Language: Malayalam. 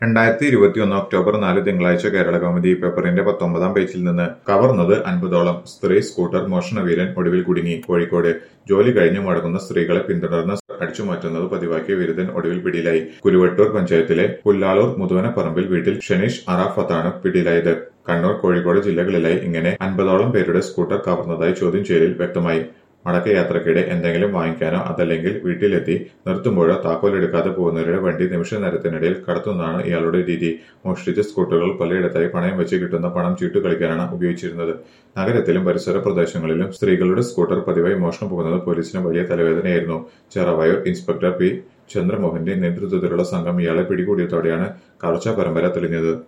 രണ്ടായിരത്തി ഇരുപത്തിയൊന്ന് ഒക്ടോബർ നാല് തിങ്കളാഴ്ച കേരള കൗമുദി പേപ്പറിന്റെ പത്തൊമ്പതാം പേജിൽ നിന്ന് കവർന്നത് അൻപതോളം സ്ത്രീ സ്കൂട്ടർ മോഷണവീരൻ ഒടുവിൽ കുടുങ്ങി കോഴിക്കോട് ജോലി കഴിഞ്ഞു മടങ്ങുന്ന സ്ത്രീകളെ പിന്തുടർന്ന് അടിച്ചുമാറ്റുന്നത് പതിവാക്കിയ വിരുദ്ധൻ ഒടുവിൽ പിടിയിലായി കുരുവട്ടൂർ പഞ്ചായത്തിലെ പുല്ലാളൂർ മുതുവനപ്പറമ്പിൽ വീട്ടിൽ ഷെനീഷ് അറാഫത്താണ് പിടിയിലായത് കണ്ണൂർ കോഴിക്കോട് ജില്ലകളിലായി ഇങ്ങനെ അൻപതോളം പേരുടെ സ്കൂട്ടർ കവർന്നതായി ചോദ്യം ചെയ്യലിൽ വ്യക്തമായി മടക്കയാത്രക്കിടെ എന്തെങ്കിലും വാങ്ങിക്കാനോ അതല്ലെങ്കിൽ വീട്ടിലെത്തി നിർത്തുമ്പോഴോ താക്കോൽ എടുക്കാതെ പോകുന്നവരുടെ വണ്ടി നിമിഷ നേരത്തിനിടയിൽ കടത്തുന്നതാണ് ഇയാളുടെ രീതി മോഷ്ടിച്ച സ്കൂട്ടറുകൾ പലയിടത്തായി പണയം വെച്ച് കിട്ടുന്ന പണം ചീട്ടു കളിക്കാനാണ് ഉപയോഗിച്ചിരുന്നത് നഗരത്തിലും പരിസര പ്രദേശങ്ങളിലും സ്ത്രീകളുടെ സ്കൂട്ടർ പതിവായി മോഷണം പോകുന്നത് പോലീസിന് വലിയ തലവേദനയായിരുന്നു ചെറവയൂർ ഇൻസ്പെക്ടർ പി ചന്ദ്രമോഹന്റെ നേതൃത്വത്തിലുള്ള സംഘം ഇയാളെ പിടികൂടിയതോടെയാണ് കവർച്ചാ പരമ്പര തെളിഞ്ഞത്